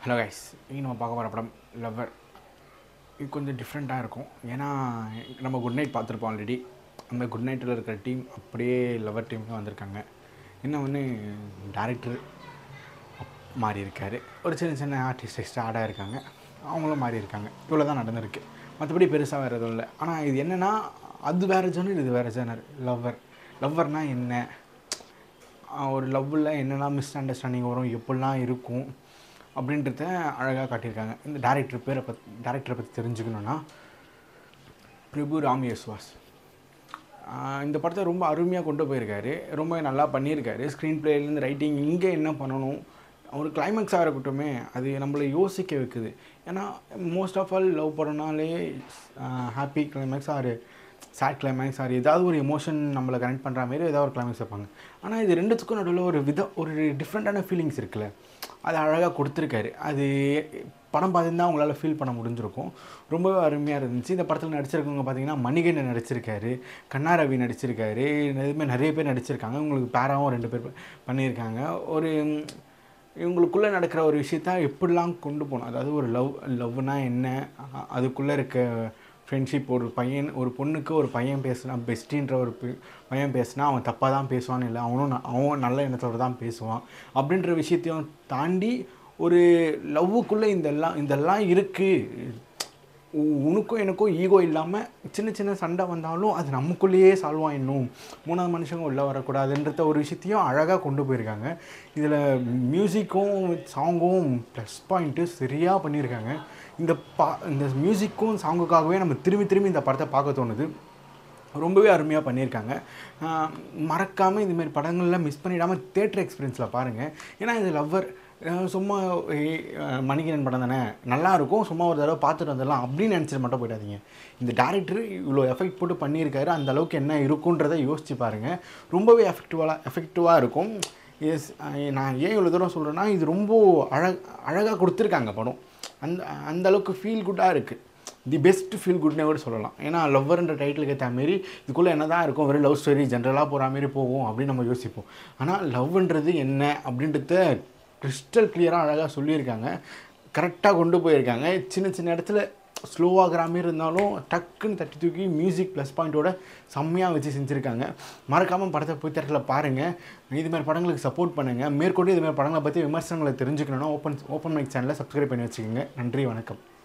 hello guys இங்கே நம்ம பார்க்க போகிற படம் லவ்வர் இது கொஞ்சம் டிஃப்ரெண்ட்டாக இருக்கும் ஏன்னா நம்ம குட் நைட் பார்த்துருப்போம் ஆல்ரெடி அந்த குட் நைட்டில் இருக்கிற டீம் அப்படியே லவ்வர் டீமுக்கு வந்திருக்காங்க இன்னும் ஒன்று டேரக்டர் மாறி இருக்கார் ஒரு சின்ன சின்ன ஆர்டிஸ்ட் எக்ஸ்ட்ரா ஆடாக இருக்காங்க அவங்களும் மாறி இருக்காங்க இவ்வளோ தான் நடந்திருக்கு மற்றபடி பெருசாக வேறு எதுவும் இல்லை ஆனால் இது என்னென்னா அது வேறு ஜோனர் இது வேறு ஜோனர் லவ்வர் லவ்வர்னால் என்ன ஆஹ் ஒரு லவ்வில் என்னெல்லாம் மிஸ் அண்டர்ஸ்டாண்டிங் வரும் எப்படிலாம் இருக்கும் அப்படின்றத அழகாக காட்டியிருக்காங்க இந்த டேரக்டர் பேரை பத் டேரக்டரை பற்றி தெரிஞ்சுக்கணுன்னா பிரபு ராம் யஸ்வாஸ் ஆஹ் இந்த படத்தை ரொம்ப அருமையாக கொண்டு போயிருக்காரு ரொம்ப நல்லா பண்ணியிருக்காரு ஸ்க்ரீன் பிளேலேருந்து ரைட்டிங் இங்கே என்ன பண்ணணும் ஒரு கிளைமேக்ஸாக இருக்கட்டுமே அது நம்மளை யோசிக்க வைக்குது ஏன்னா மோஸ்ட் ஆஃப் ஆல் லவ் படம்னாலே happy climax or sad climax or ஏதாவது ஒரு எமோஷன் நம்மளை கனெக்ட் பண்ணுற மாதிரி ஏதாவது ஒரு கிளைமேக்ஸ் வைப்பாங்க ஆனால் இது ரெண்டுத்துக்கும் நடுவில் ஒரு வித ஒரு டிஃப்ரெண்ட்டான ஃபீலிங்ஸ் இருக்குல்ல அது அழகாக கொடுத்துருக்காரு அது படம் பார்த்துருந்தா உங்களால் ஃபீல் பண்ண முடிஞ்சிருக்கும் ரொம்பவே அருமையாக இருந்துச்சு இந்த படத்தில் நடிச்சிருக்கவங்க பார்த்தீங்கன்னா மணிகண்டன் நடிச்சிருக்காரு கண்ணாரவி நடிச்சிருக்காரு இதுமாதிரி நிறைய பேர் நடிச்சிருக்காங்க உங்களுக்கு பேராவும் ரெண்டு பேர் பண்ணியிருக்காங்க ஒரு ம், இவங்களுக்குள்ளே நடக்கிற ஒரு விஷயத்த எப்படிலாம் கொண்டு போகணும் அதாவது ஒரு லவ் லவ்னா என்ன அ- அதுக்குள்ளே இருக்க ஃப்ரெண்ட்ஷிப் ஒரு பையன் ஒரு பொண்ணுக்கு ஒரு பையன் பேசுனா பெஸ்டின்ற ஒரு பி- பையன் பேசுனா அவன் தப்பாக தான் பேசுவான்னு இல்லை அவனும் ந- அவன் நல்ல எண்ணத்தோடு தான் பேசுவான் அப்படின்ற விஷயத்தையும் தாண்டி ஒரு லவ்வுக்குள்ளே இதெல்லாம் இதெல்லாம் இருக்குது உ- உனக்கும் எனக்கும் ஈகோ இல்லாமல் சின்ன சின்ன சண்டை வந்தாலும் அது நமக்குள்ளேயே சால்வ் ஆயிடணும் மூணாவது மனுஷங்க உள்ளே வரக்கூடாதுன்றத ஒரு விஷயத்தையும் அழகாக கொண்டு போயிருக்காங்க இதில் மியூசிக்கும் சாங்கும் ப்ளஸ் பாயிண்ட்டு சரியாக பண்ணியிருக்காங்க இந்த பா இந்த மியூசிக்கும் சாங்குக்காகவே நம்ம திரும்பி திரும்பி இந்த படத்தை பார்க்க தோணுது ரொம்பவே அருமையாக பண்ணியிருக்காங்க ஆஹ் மறக்காமல் இதுமாரி படங்கள்லாம் மிஸ் பண்ணிடாமல் தேட்டர் எக்ஸ்பீரியன்ஸில் பாருங்கள் ஏன்னா இது லவ்வர் சும்மா ஏய், அஹ் மணிகண்டன் படம் தானே நல்லா இருக்கும் சும்மா ஒரு தடவை பார்த்துட்டு வந்துடலாம் அப்படின்னு நினச்சிட்டு மட்டும் போயிடாதீங்க இந்த டேரக்டர் இவ்வளோ எஃபெக்ட் போட்டு பண்ணியிருக்காரு அந்த அளவுக்கு என்ன இருக்குன்றதை யோசிச்சு பாருங்கள் ரொம்பவே எஃபெக்டிவாக எஃபெக்டிவாக இருக்கும் எஸ் நான் ஏன் இவ்வளோ தூரம் சொல்கிறேன்னா இது ரொம்ப அழ அழகாக கொடுத்துருக்காங்க படம் அந்த அந்த அளவுக்கு ஃபீல் குட்டாக இருக்குது தி பெஸ்ட் ஃபீல் குட்னே கூட சொல்லலாம் ஏன்னா லவ்வர்ன்ற டைட்டிலுக்கு ஏற்ற மாரி இதுக்குள்ளே என்ன தான் இருக்கும் வெறும் லவ் ஸ்டோரி ஜென்ரலாக போகிற மாதிரி போகும் அப்படின்னு நம்ம யோசிப்போம் ஆனால் லவ்ன்றது என்ன அப்படின்றத கிறிஸ்டல் கிளியராக அழகாக சொல்லியிருக்காங்க கரெக்டாக கொண்டு போயிருக்காங்க சின்ன சின்ன இடத்துல ஸ்லோவாகிற மாதிரி இருந்தாலும் டக்குன்னு தட்டி தூக்கி மியூசிக் ப்ளஸ் பாயிண்ட்டோட செம்மையாக வச்சு செஞ்சுருக்காங்க மறக்காமல் படத்தை போய் தேட்டரில் பாருங்கள் இது மாதிரி படங்களுக்கு சப்போர்ட் பண்ணுங்கள் மேற்கொண்டு இது மாதிரி படங்களை பற்றி விமர்சனங்களை தெரிஞ்சுக்கணுன்னா ஓப்பன் ஓப்பன் மைக் சேனலை சப்ஸ்கிரைப் பண்ணி வச்சுக்கோங்க நன்றி வணக்கம்